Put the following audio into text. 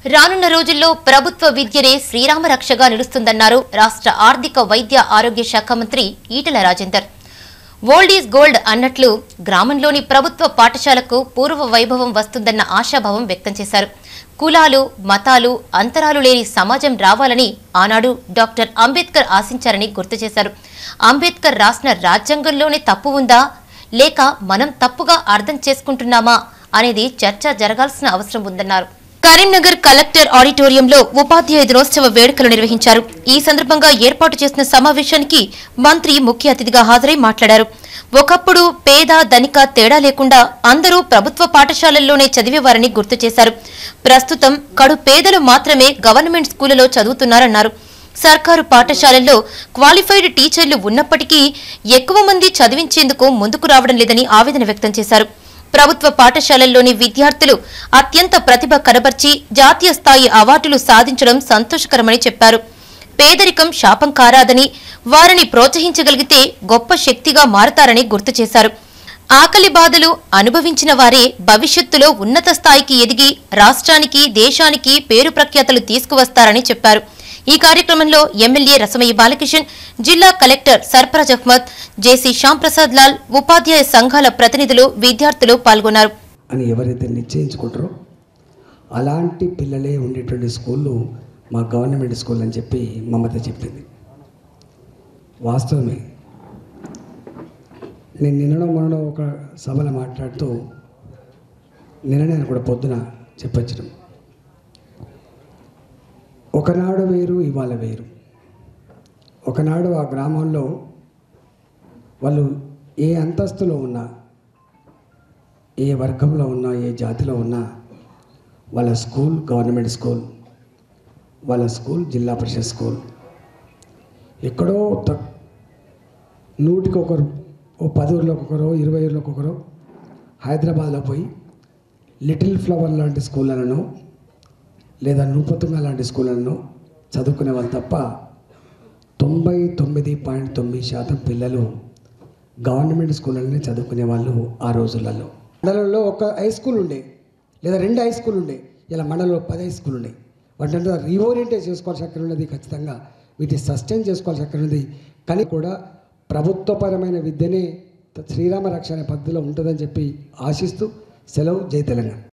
రానున్న రోజుల్లో ప్రభుత్వ విద్యనే శ్రీరామ రక్షగా నిలుస్తుందన్నారు రాష్ట్ర ఆర్థిక వైద్య ఆరోగ్య శాఖ మంత్రి Etela Rajender old is gold అన్నట్లు గ్రామంలోని ప్రభుత్వ పాఠశాలకు పూర్వ వైభవం వస్తుందన్న ఆశాభావం వ్యక్తం చేశారు కులాలు మతాలు అంతరాలు లేని సమాజం రావాలని ఆనాడు డాక్టర్ అంబేద్కర్ ఆశించారని గుర్తు చేశారు అంబేద్కర్ రాసిన రాజ్యాంగంలోనే తప్పు ఉందా లేక మనం తప్పుగా అర్థం చేసుకుంటున్నామా అనేది చర్చ జరగాల్సిన అవసరం ఉందన్నారు కరీంనగర్ కలెక్టర్ ఆడిటోరియంలో ఉపాధ్యాయ దినోత్సవ వేడుకలు నిర్వహించారు ఈ సందర్భంగా ఏర్పాటు చేసిన సమావేశానికి మంత్రి ముఖ్య అతిథిగా హాజరై మాట్లాడారు ఒకప్పుడు పేద ధనిక తేడా లేకుండా అందరూ ప్రభుత్వ పాఠశాలల్లోనే చదివేవారని గుర్తు చేశారు ప్రస్తుతం కడు పేదలు మాత్రమే గవర్నమెంట్ స్కూళ్లలో చదువుతున్నారన్నారు సర్కారు పాఠశాలల్లో క్వాలిఫైడ్ టీచర్లు ఉన్నప్పటికీ ఎక్కువ మంది చదివించేందుకు ముందుకు రావడం లేదని ఆవేదన వ్యక్తం చేశారు ప్రభుత్వ పాఠశాలల్లోని విద్యార్థులు అత్యంత ప్రతిభ కనబర్చి జాతీయ స్థాయి అవార్డులు సాధించడం సంతోషకరమని చెప్పారు పేదరికం శాపం కారాదని వారిని ప్రోత్సహించగలిగితే గొప్ప శక్తిగా మారతారని గుర్తు చేశారు ఆకలి బాధలు అనుభవించిన వారే భవిష్యత్తులో ఉన్నత స్థాయికి ఎదిగి రాష్ట్రానికి దేశానికి పేరు ప్రఖ్యాతలు తీసుకువస్తారని చెప్పారు ఈ కార్యక్రమంలో ఎమ్మెల్యే రసమయ్య బాలకిషన్ జిల్లా కలెక్టర్ సర్ఫరాజ్ అహ్మద్ జేసీ శ్యాంప్రసాద్ లాల్ ఉపాధ్యాయ సంఘాల ప్రతినిధులు విద్యార్థులు పాల్గొన్నారు అని ఎవరైతే నిశ్చయించుకుంటారో అలాంటి పిల్లలే ఉండేటువంటి స్కూళ్ళు మా గవర్నమెంట్ స్కూల్ అని చెప్పి మమత చెప్పింది వాస్తవమే నేను నిన్నడో మొన్నడో ఒక సభలో మాట్లాడుతూ నిన్న నేను కూడా పొద్దున చెప్పొచ్చడం ఒకనాడు వేరు ఇవాళ వేరు ఒకనాడు ఆ గ్రామంలో వాళ్ళు ఏ అంతస్తులో ఉన్నా ఏ వర్గంలో ఉన్నా ఏ జాతిలో ఉన్నా వాళ్ళ స్కూల్ గవర్నమెంట్ స్కూల్ వాళ్ళ స్కూల్ జిల్లా పరిషత్ స్కూల్ ఎక్కడో త- నూటికి ఒకరు ఓ పది ఊర్లోకి ఒకరు ఇరవై ఊర్లోకి ఒకరు హైదరాబాద్లో పోయి లిటిల్ ఫ్లవర్ లాంటి స్కూళ్ళను లేదా నూపతుంగ లాంటి స్కూళ్ళను చదువుకునే వాళ్ళు తప్ప తొంభై తొమ్మిది పాయింట్ తొమ్మిది శాతం పిల్లలు గవర్నమెంట్ స్కూళ్ళనే చదువుకునే వాళ్ళు ఆ రోజులలో మండలంలో ఒక హై స్కూల్ ఉండే లేదా రెండు హై స్కూల్ ఉండే ఇలా మండలంలో పది హై స్కూల్ ఉన్నాయి వాటిని రీఓరియంటేట్ చేసుకోవాల్సి అక్కడ ఉన్నది ఖచ్చితంగా వీటిని సస్టైన్ చేసుకోవాల్సి అక్కడ ఉన్నది కానీ కూడా ప్రభుత్వపరమైన విద్యనే శ్రీరామ రక్ష అనే పద్ధతిలో ఉంటుందని చెప్పి ఆశిస్తూ సెలవు జై తెలంగాణ